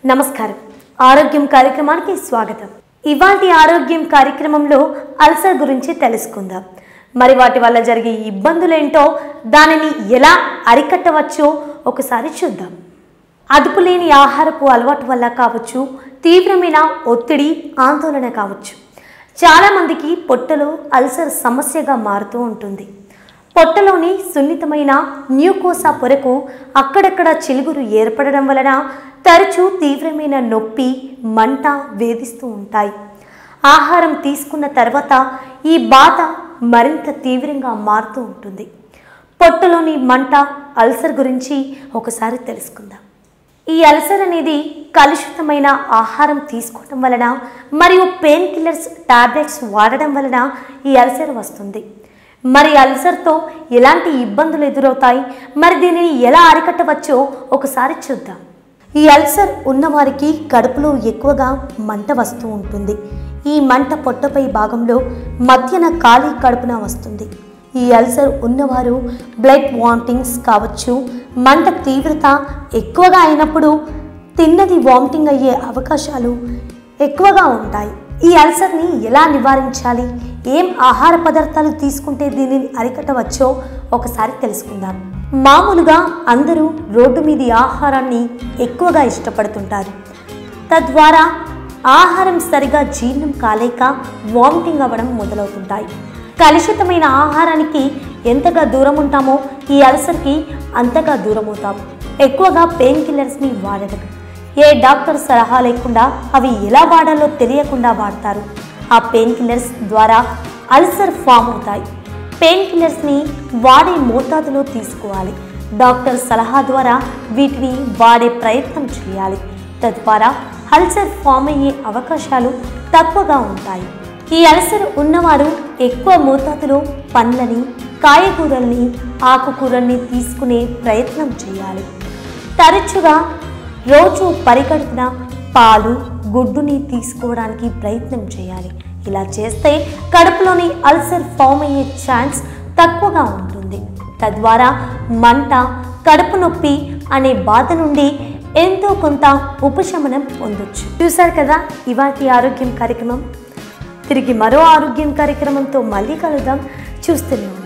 నమస్కారం ఆరోగ్యం కార్యక్రమానికి స్వాగతం ఇవాటి ఆరోగ్యం కార్యక్రమంలో అల్సర్ గురించి తెలుసుకుందాం మరి వాటి వల్ల జరిగే ఇబ్బందులేంటో దానిని ఎలా అరికట్టవచ్చో ఒకసారి చూద్దాం అదుపులేని ఆహారపు అలవాటు వల్ల కావచ్చు తీవ్రమైన ఒత్తిడి ఆందోళన కావచ్చు చాలామందికి పొట్టలో అల్సర్ సమస్యగా మారుతూ ఉంటుంది పొట్టలోని సున్నితమైన న్యూకోసా పొరకు అక్కడక్కడ చిలుగురు ఏర్పడడం వలన తరచూ తీవ్రమైన నొప్పి మంట వేధిస్తూ ఉంటాయి ఆహారం తీసుకున్న తర్వాత ఈ బాధ మరింత తీవ్రంగా మారుతూ ఉంటుంది పొట్టలోని మంట అల్సర్ గురించి ఒకసారి తెలుసుకుందాం ఈ అల్సర్ అనేది కలుషితమైన ఆహారం తీసుకోవడం వలన మరియు పెయిన్ కిల్లర్స్ టాబ్లెట్స్ వాడడం వలన ఈ అల్సర్ వస్తుంది మరి అల్సర్తో ఎలాంటి ఇబ్బందులు ఎదురవుతాయి మరి దీనిని ఎలా అరికట్టవచ్చో ఒకసారి చూద్దాం ఈ అల్సర్ ఉన్నవారికి కడుపులో ఎక్కువగా మంట వస్తూ ఉంటుంది ఈ మంట పొట్టపై భాగంలో మధ్యన ఖాళీ కడుపున వస్తుంది ఈ అల్సర్ ఉన్నవారు బ్లడ్ వామిటింగ్స్ కావచ్చు మంట తీవ్రత ఎక్కువగా అయినప్పుడు తిన్నది వామిటింగ్ అయ్యే అవకాశాలు ఎక్కువగా ఉంటాయి ఈ అల్సర్ని ఎలా నివారించాలి ఏం ఆహార పదార్థాలు తీసుకుంటే దీనిని అరికట్టవచ్చో ఒకసారి తెలుసుకుందాం మామూలుగా అందరూ రోడ్డు మీది ఆహారాన్ని ఎక్కువగా ఇష్టపడుతుంటారు తద్వారా ఆహారం సరిగా జీర్ణం కాలేక వామిటింగ్ అవ్వడం మొదలవుతుంటాయి కలుషితమైన ఆహారానికి ఎంతగా దూరం ఉంటామో ఈ అల్సర్కి అంతగా దూరం అవుతాం ఎక్కువగా పెయిన్ కిల్లర్స్ని వాడడం ఏ డాక్టర్ సలహా లేకుండా అవి ఎలా వాడాలో తెలియకుండా వాడతారు ఆ పెయిన్ కిల్లర్స్ ద్వారా అల్సర్ ఫామ్ అవుతాయి పెయిన్ కిల్లర్స్ని వాడే మోతాదులో తీసుకోవాలి డాక్టర్ సలహా ద్వారా వీటిని వాడే ప్రయత్నం చేయాలి తద్వారా అల్సర్ ఫామ్ అయ్యే అవకాశాలు తక్కువగా ఉంటాయి ఈ అల్సర్ ఉన్నవారు ఎక్కువ మోతాదులో పండ్లని కాయగూరల్ని ఆకుకూరల్ని తీసుకునే ప్రయత్నం చేయాలి తరచుగా రోజు పరిగడుపున పాలు గుడ్డుని తీసుకోవడానికి ప్రయత్నం చేయాలి ఇలా చేస్తే కడుపులోని అల్సర్ ఫామ్ అయ్యే ఛాన్స్ తక్కువగా ఉంటుంది తద్వారా మంట కడుపు నొప్పి అనే బాధ నుండి ఎంతో కొంత ఉపశమనం పొందొచ్చు చూశారు కదా ఇవాటి ఆరోగ్యం కార్యక్రమం తిరిగి మరో ఆరోగ్యం కార్యక్రమంతో మళ్ళీ కలుద్దాం చూస్తూనే ఉండండి